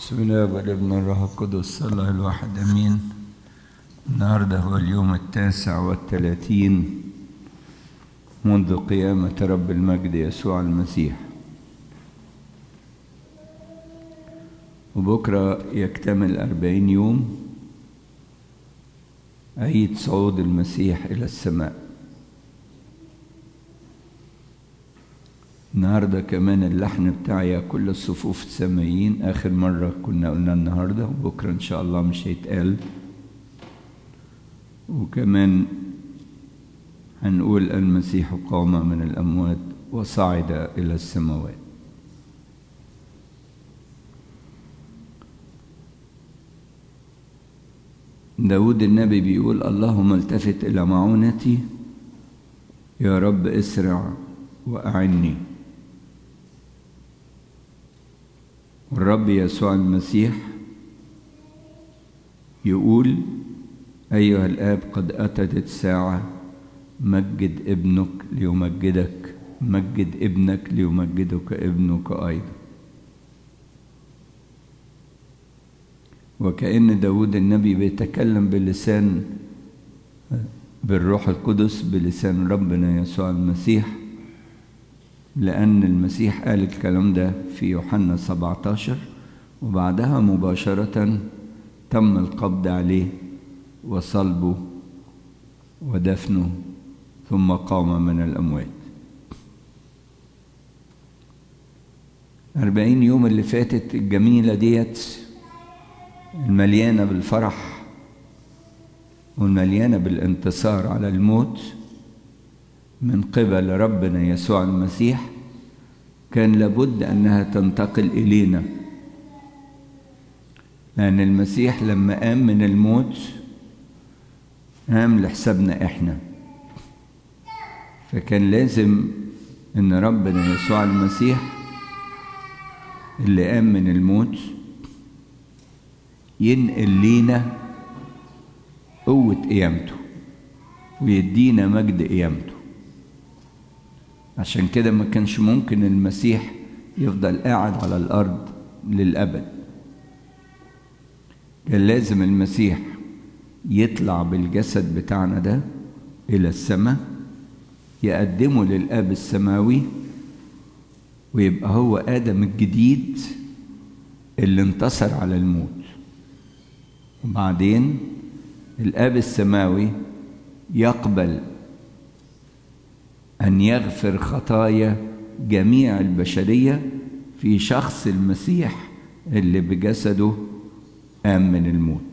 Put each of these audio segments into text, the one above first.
بسم الله والابن الروح القدس الله الواحد امين النهارده هو اليوم التاسع والثلاثين منذ قيامة رب المجد يسوع المسيح وبكرة يكتمل أربعين يوم عيد صعود المسيح إلى السماء النهارده كمان اللحن بتاع يا كل الصفوف السمائيين آخر مرة كنا قلنا النهارده وبكرة إن شاء الله مش هيتقال وكمان هنقول المسيح قام من الأموات وصعد إلى السماوات داود النبي بيقول اللهم التفت إلى معونتي يا رب اسرع وأعني والرب يسوع المسيح يقول أيها الآب قد أتت الساعة مجد ابنك ليمجدك مجد ابنك ليمجدك ابنك أيضا وكأن داود النبي بيتكلم بلسان بالروح القدس بلسان ربنا يسوع المسيح لأن المسيح قال الكلام ده في يوحنا 17 وبعدها مباشرة تم القبض عليه وصلبه ودفنه ثم قام من الأموات أربعين يوم اللي فاتت الجميلة ديت المليانة بالفرح والمليانة بالانتصار على الموت من قبل ربنا يسوع المسيح كان لابد انها تنتقل الينا لان المسيح لما قام من الموت قام لحسابنا احنا فكان لازم ان ربنا يسوع المسيح اللي قام من الموت ينقل لينا قوة قيامته ويدينا مجد قيامته عشان كده ما كانش ممكن المسيح يفضل قاعد على الأرض للأبد كان لازم المسيح يطلع بالجسد بتاعنا ده إلى السماء يقدمه للآب السماوي ويبقى هو آدم الجديد اللي انتصر على الموت وبعدين الآب السماوي يقبل أن يغفر خطايا جميع البشرية في شخص المسيح اللي بجسده قام من الموت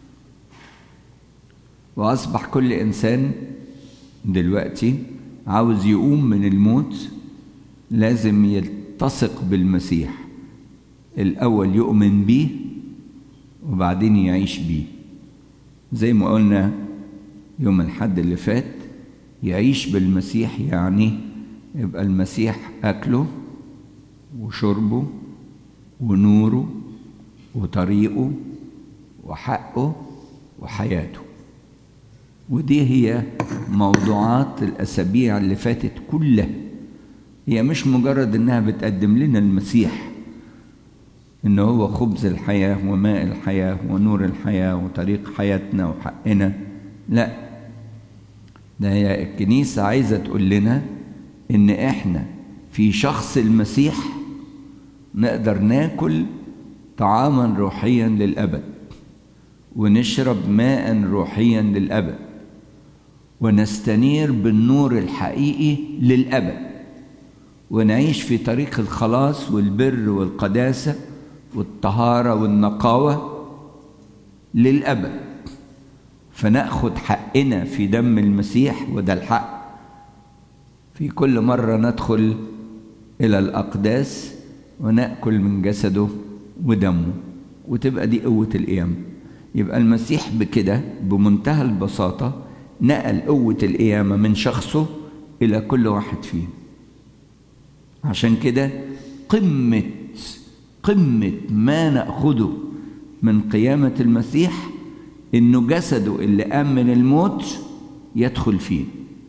وأصبح كل إنسان دلوقتي عاوز يقوم من الموت لازم يلتصق بالمسيح الأول يؤمن بيه وبعدين يعيش بيه زي ما قلنا يوم الحد اللي فات يعيش بالمسيح يعني يبقى المسيح أكله وشربه ونوره وطريقه وحقه وحياته ودي هي موضوعات الأسابيع اللي فاتت كلها هي مش مجرد إنها بتقدم لنا المسيح إن هو خبز الحياة وماء الحياة ونور الحياة وطريق حياتنا وحقنا لأ ده هي الكنيسة عايزة تقول لنا إن إحنا في شخص المسيح نقدر ناكل طعاما روحيا للأبد ونشرب ماء روحيا للأبد ونستنير بالنور الحقيقي للأبد ونعيش في طريق الخلاص والبر والقداسة والطهارة والنقاوة للأبد فناخد حقنا في دم المسيح وده الحق في كل مرة ندخل إلى الأقداس ونأكل من جسده ودمه وتبقى دي قوة القيامة يبقى المسيح بكده بمنتهى البساطة نقل قوة القيامة من شخصه إلى كل واحد فيه عشان كده قمة قمة ما نأخذه من قيامة المسيح انه جسده اللي قام من الموت يدخل فيه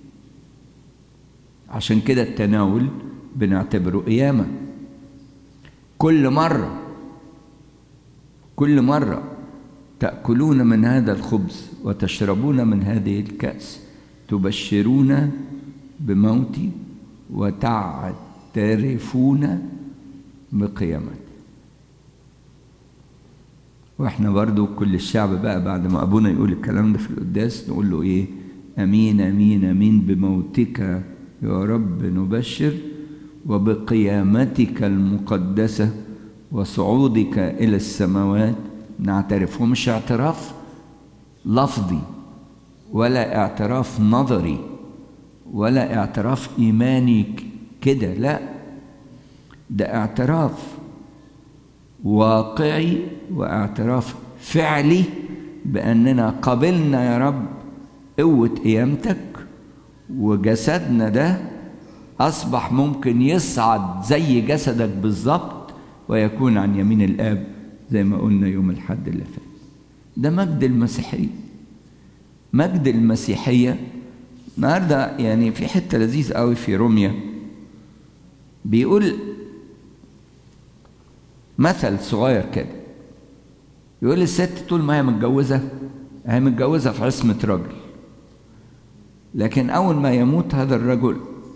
عشان كده التناول بنعتبره قيامه كل مره كل مرة تأكلون من هذا الخبز وتشربون من هذه الكأس تبشرون بموتي وتعترفون بقيامتي واحنا برضو كل الشعب بقى بعد ما ابونا يقول الكلام ده في القداس نقول له ايه امين امين امين بموتك يا رب نبشر وبقيامتك المقدسه وصعودك الى السماوات نعترف ومش اعتراف لفظي ولا اعتراف نظري ولا اعتراف ايماني كده لا ده اعتراف واقعي واعتراف فعلي باننا قبلنا يا رب قوه قيامتك وجسدنا ده اصبح ممكن يصعد زي جسدك بالظبط ويكون عن يمين الاب زي ما قلنا يوم الحد اللي فات ده مجد المسيحيه مجد المسيحيه النهارده يعني في حته لذيذ قوي في روميا بيقول مثل صغير كده يقول الست طول ما هي متجوزه هي متجوزه في عصمه رجل لكن اول ما يموت هذا الرجل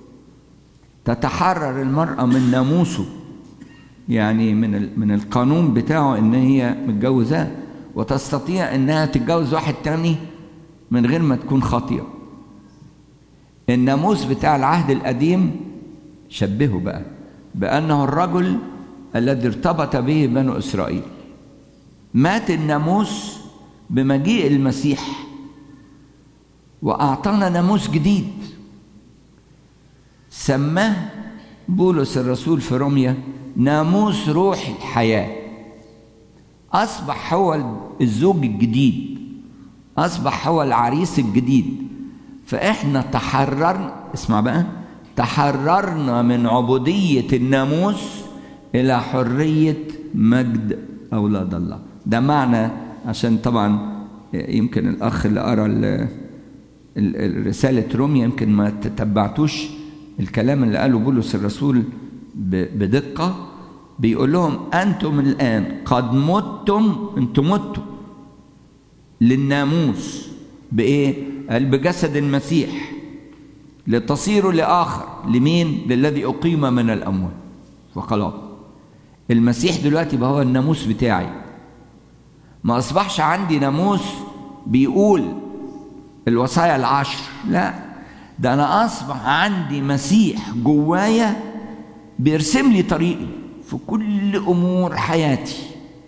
تتحرر المراه من ناموسه يعني من من القانون بتاعه ان هي متجوزاه وتستطيع انها تتجوز واحد تاني من غير ما تكون خاطيه الناموس بتاع العهد القديم شبهه بقى بانه الرجل الذي ارتبط به بنو اسرائيل مات الناموس بمجيء المسيح واعطانا ناموس جديد سماه بولس الرسول في روميا ناموس روح الحياه اصبح هو الزوج الجديد اصبح هو العريس الجديد فاحنا تحررنا اسمع بقى تحررنا من عبوديه الناموس الى حريه مجد اولاد الله ده معنى عشان طبعا يمكن الاخ اللي قرا رساله روميا يمكن ما تتبعتوش الكلام اللي قاله بولس الرسول بدقه بيقول لهم انتم الان قد متم انتم متم للناموس بايه قال بجسد المسيح لتصيروا لاخر لمين للذي اقيم من الاموات وخلاص المسيح دلوقتي بقى هو الناموس بتاعي ما اصبحش عندي ناموس بيقول الوصايا العشر لا ده انا اصبح عندي مسيح جوايا بيرسم لي طريقي في كل امور حياتي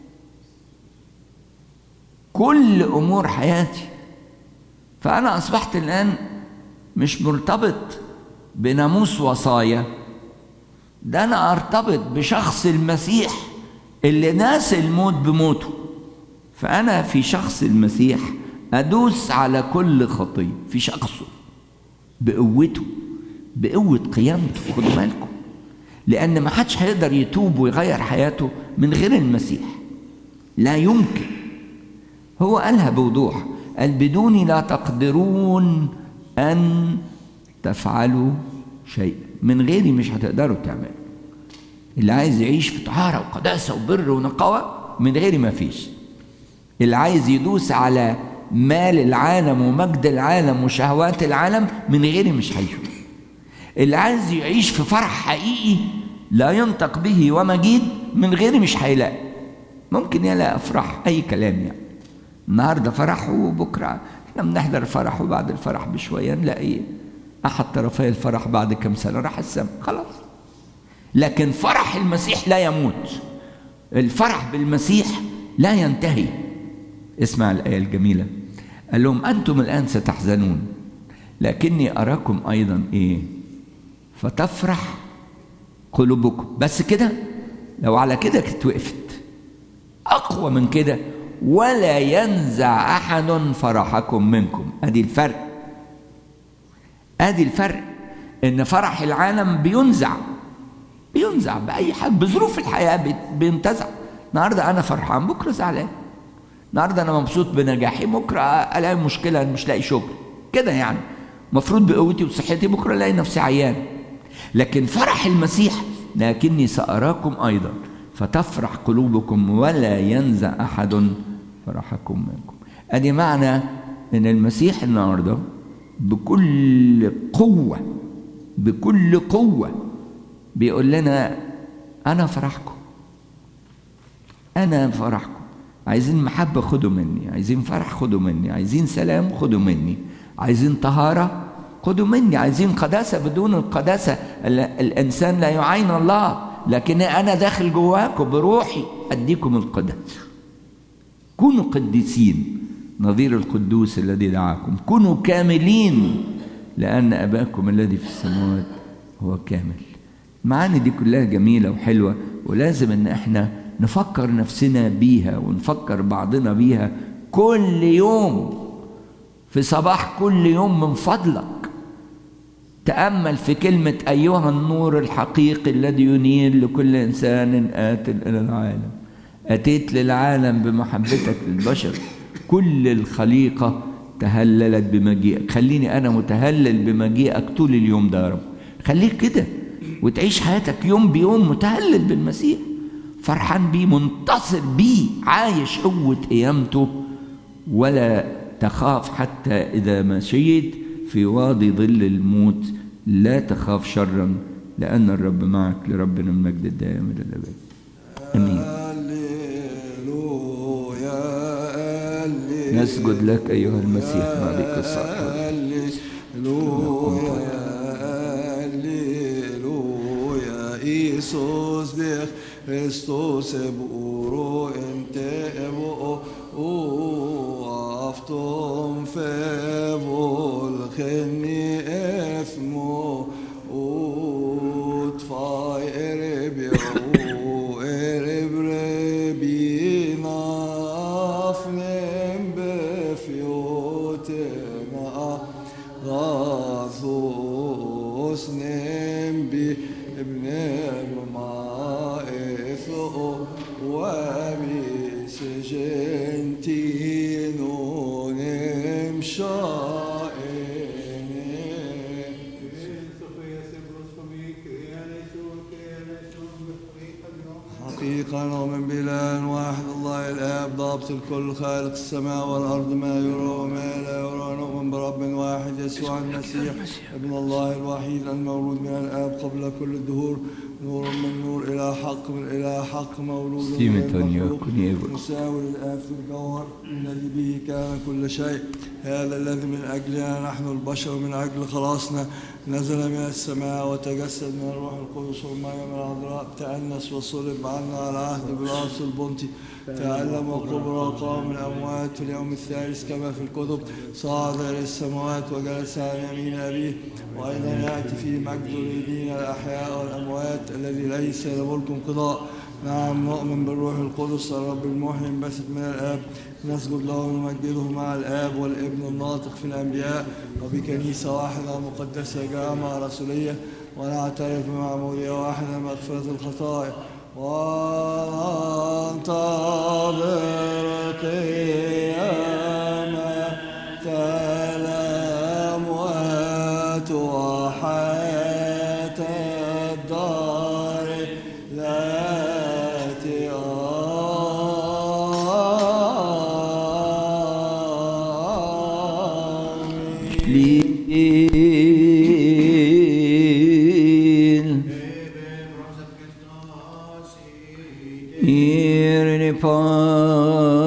كل امور حياتي فانا اصبحت الان مش مرتبط بناموس وصايا ده انا ارتبط بشخص المسيح اللي ناس الموت بموته فانا في شخص المسيح ادوس على كل خطيه في شخصه بقوته بقوه قيامته خدوا بالكم لان ما حدش هيقدر يتوب ويغير حياته من غير المسيح لا يمكن هو قالها بوضوح قال بدوني لا تقدرون ان تفعلوا شيء من غيري مش هتقدروا تعملوا اللي عايز يعيش في طهارة وقداسة وبر ونقاوة من غيري ما فيش اللي عايز يدوس على مال العالم ومجد العالم وشهوات العالم من غيري مش هيشوف اللي عايز يعيش في فرح حقيقي لا ينطق به ومجيد من غيري مش هيلاقي ممكن يلاقي افراح اي كلام يعني النهارده فرح وبكره احنا بنحضر فرح وبعد الفرح بشويه نلاقي احد طرفي الفرح بعد كم سنه راح السماء خلاص لكن فرح المسيح لا يموت الفرح بالمسيح لا ينتهي اسمع الايه الجميله قال لهم انتم الان ستحزنون لكني اراكم ايضا ايه فتفرح قلوبكم بس كده لو على كده كنت وقفت اقوى من كده ولا ينزع احد فرحكم منكم ادي الفرق ادي الفرق ان فرح العالم بينزع بينزع باي حاجه بظروف الحياه بينتزع النهارده انا فرحان بكره زعلان النهارده انا مبسوط بنجاحي بكره الاقي مشكله مش لاقي شغل كده يعني المفروض بقوتي وصحتي بكره الاقي نفسي عيان لكن فرح المسيح لكني ساراكم ايضا فتفرح قلوبكم ولا ينزع أحد فرحكم منكم أدي معنى أن المسيح النهاردة بكل قوة بكل قوة بيقول لنا أنا فرحكم أنا فرحكم عايزين محبة خدوا مني عايزين فرح خدوا مني عايزين سلام خدوا مني عايزين طهارة خدوا مني عايزين قداسة بدون القداسة الإنسان لا يعين الله لكن أنا داخل جواكم بروحي أديكم القداسة كونوا قديسين نظير القدوس الذي دعاكم كونوا كاملين لأن أباكم الذي في السماوات هو كامل المعاني دي كلها جميلة وحلوة ولازم إن إحنا نفكر نفسنا بيها ونفكر بعضنا بيها كل يوم في صباح كل يوم من فضلك تأمل في كلمة أيها النور الحقيقي الذي ينير لكل إنسان آت إلى العالم أتيت للعالم بمحبتك للبشر كل الخليقة تهللت بمجيئك خليني أنا متهلل بمجيئك طول اليوم ده يا رب خليك كده وتعيش حياتك يوم بيوم متهلل بالمسيح فرحان بيه منتصر بيه عايش قوة قيامته ولا تخاف حتى إذا مشيت في وادي ظل الموت لا تخاف شرا لأن الرب معك لربنا المجد الدائم إلى الأبد آمين نسجد لك أيها المسيح مع بك الصالح Isus bech Christus eburo ente ebo o aftom fevol khni efmo o tfai ereb o ereb rebina afnem befyotena غاثوس نم بي ابن ما إثو وبيس جنتين حقيقة نؤمن بإله واحد الله الآب ضابط الكل خالق السماء والأرض ما يرى وما لا يرى نؤمن برب واحد يسوع المسيح ابن الله الوحيد المولود من الآب قبل كل الدهور نور من نور إلى حق من إلى حق مولود من سيمة المخلوق يكون يبقى. مساوي للآب في الجوهر الذي به كان كل شيء هذا الذي من أجلنا نحن البشر من أجل خلاصنا نزل من السماء وتجسد من الروح القدس والمريم العذراء تأنس وصلب عنا على عهد براس البنطي تعلم وكبر وقام من الأموات في اليوم الثالث كما في الكتب صعد إلى السماوات وجلس على يمين أبيه وأيضا يأتي في مجد الذين الأحياء والأموات الذي ليس له ملك انقضاء نعم نؤمن بالروح القدس الرب المحيي انبثق من الآب نسجد له ونمجده مع الآب والابن الناطق في الأنبياء وبكنيسة واحدة مقدسة جامعة رسولية ونعترف بمعمودية واحدة مغفرة الخطايا وننتظر قيامة الأموات وحياة الدار التي آمين Lil Ir ne